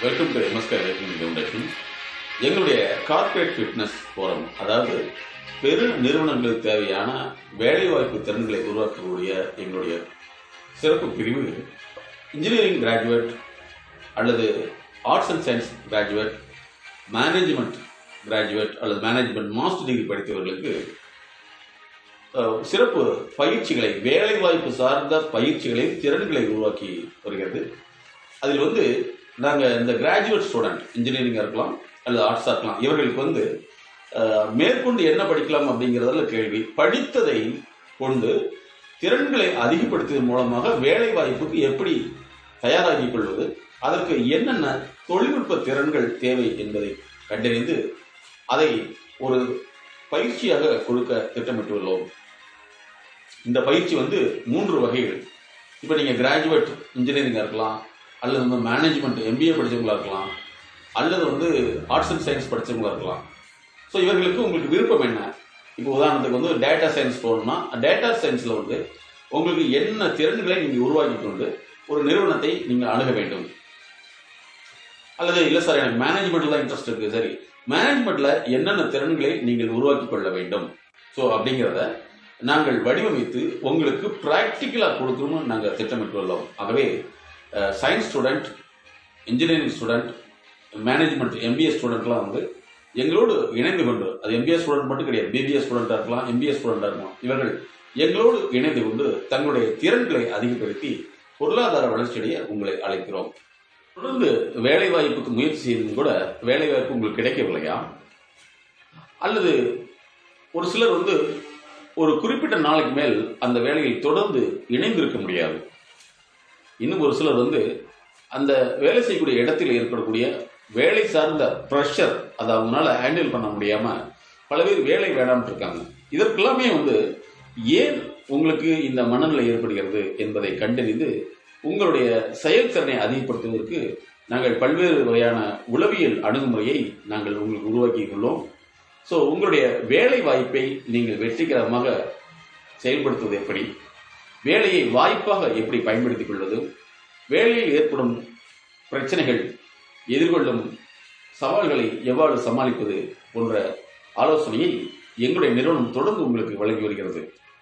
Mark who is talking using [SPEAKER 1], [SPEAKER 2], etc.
[SPEAKER 1] welcome to MSK electric foundation எங்களுடைய corporate fitness forum அதாவது பெரு நிறுவனங்களுக்கு தேவையான வேலைவாய்ப்பு திறன்களை உருவாக்கக்கூடிய எங்களுடைய சிறப்பு பிரிவு இன்ஜினியரிங் கிராஜுவேட் அல்லது arts and science graduate management graduate அல்லது மேனேஜ்மெண்ட் மாஸ்டர் டிகிரி படித்தவர்களுக்கு அஹ், சிறப்பு பயிற்சிகளை வேலைவாய்ப்பு சார்ந்த பயிற்சிகளை திறன்களை உருவாக்கி வருகிறது அதில் வந்து நாங்கள் இந்த கிராஜுவேட் ஸ்டூடெண்ட் இன்ஜினியரிங்காக இருக்கலாம் அல்லது ஆர்ட்ஸாக இருக்கலாம் இவர்களுக்கு வந்து அஹ், மேற்கொண்டு என்ன படிக்கலாம் அப்படிங்கிறதுல கேள்வி படித்ததை கொண்டு திறன்களை அதிகப்படுத்துவதன் மூலமாக வேலை வாய்ப்புக்கு எப்படி தயாராகிக் கொள்வது அதற்கு என்னென்ன தொழில்நுட்ப திறன்கள் தேவை என்பதை கண்டறிந்து அதை ஒரு பயிற்சியாக கொடுக்க திட்டமிட்டுள்ளோம் இந்த பயிற்சி வந்து மூன்று வகைகள் இப்போ நீங்கள் கிராஜுவேட் இன்ஜினியரிங்காக இருக்கலாம் அல்லது வந்து மேனேஜ்மெண்ட் எம்பிஏ படித்தவங்களா இருக்கலாம் அல்லது வந்து ஆர்ட்ஸ் அண்ட் சயின்ஸ் படித்தவங்களா இருக்கலாம் ஸோ இவர்களுக்கு உங்களுக்கு விருப்பம் என்ன இப்போ உதாரணத்துக்கு வந்து டேட்டா சயின்ஸ் போகணும்னா டேட்டா சயின்ஸில் வந்து உங்களுக்கு என்ன திறன்களை நீங்கள் உருவாக்கி கொண்டு ஒரு நிறுவனத்தை நீங்கள் அணுக வேண்டும் அல்லது இல்லை சார் எனக்கு மேனேஜ்மெண்ட்ல தான் இன்ட்ரெஸ்ட் இருக்கு சரி மேனேஜ்மெண்ட்ல என்னென்ன திறன்களை நீங்கள் உருவாக்கி கொள்ள வேண்டும் ஸோ அப்படிங்கிறத நாங்கள் வடிவமைத்து உங்களுக்கு ப்ராக்டிக்கலாக கொடுக்கணும்னு நாங்கள் திட்டமிட்டுள்ளோம் ஆகவே science student engineering student management MBA ஸ்டூடெண்ட்லாம் வந்து எங்களோடு இணைந்து கொண்டு அது எம்பிஏ ஸ்டூடெண்ட் மட்டும் கிடையாது பிபிஏ ஸ்டூடெண்ட்டாக இருக்கலாம் எம்பிஏ ஸ்டூடெண்ட்டாக இருக்கலாம் இவர்கள் எங்களோடு இணைந்து கொண்டு தங்களுடைய திறன்களை அதிகப்படுத்தி பொருளாதார வளர்ச்சியடைய உங்களை அழைக்கிறோம் தொடர்ந்து வேலை வாய்ப்புக்கு முயற்சி செய்தும் கூட வேலை வாய்ப்பு உங்களுக்கு கிடைக்கவில்லையா அல்லது ஒரு சிலர் வந்து ஒரு குறிப்பிட்ட நாளைக்கு மேல் அந்த வேலையில் தொடர்ந்து இணைந்திருக்க முடியாது இன்னும் ஒரு சிலர் வந்து அந்த வேலை செய்யக்கூடிய இடத்தில் ஏற்படக்கூடிய வேலை சார்ந்த ப்ரெஷர் அதை அவங்களால ஹேண்டில் பண்ண முடியாம பல பேர் வேலை வேணாம்னு இருக்காங்க இதற்கெல்லாமே வந்து ஏன் உங்களுக்கு இந்த மனநிலை ஏற்படுகிறது என்பதை கண்டறிந்து உங்களுடைய செயல்திறனை அதிகப்படுத்துவதற்கு நாங்கள் பல்வேறு வகையான உளவியல் அணுகுமுறையை நாங்கள் உங்களுக்கு உருவாக்கியுள்ளோம் ஸோ உங்களுடைய வேலை வாய்ப்பை நீங்கள் வெற்றிகரமாக செயல்படுத்துவது எப்படி வேலையை வாய்ப்பாக எப்படி பயன்படுத்திக் கொள்வது வேலையில் ஏற்படும் பிரச்சனைகள் எதிர்கொள்ளும் சவால்களை எவ்வாறு சமாளிப்பது போன்ற ஆலோசனையை எங்களுடைய நிறுவனம் தொடர்ந்து உங்களுக்கு வழங்கி வருகிறது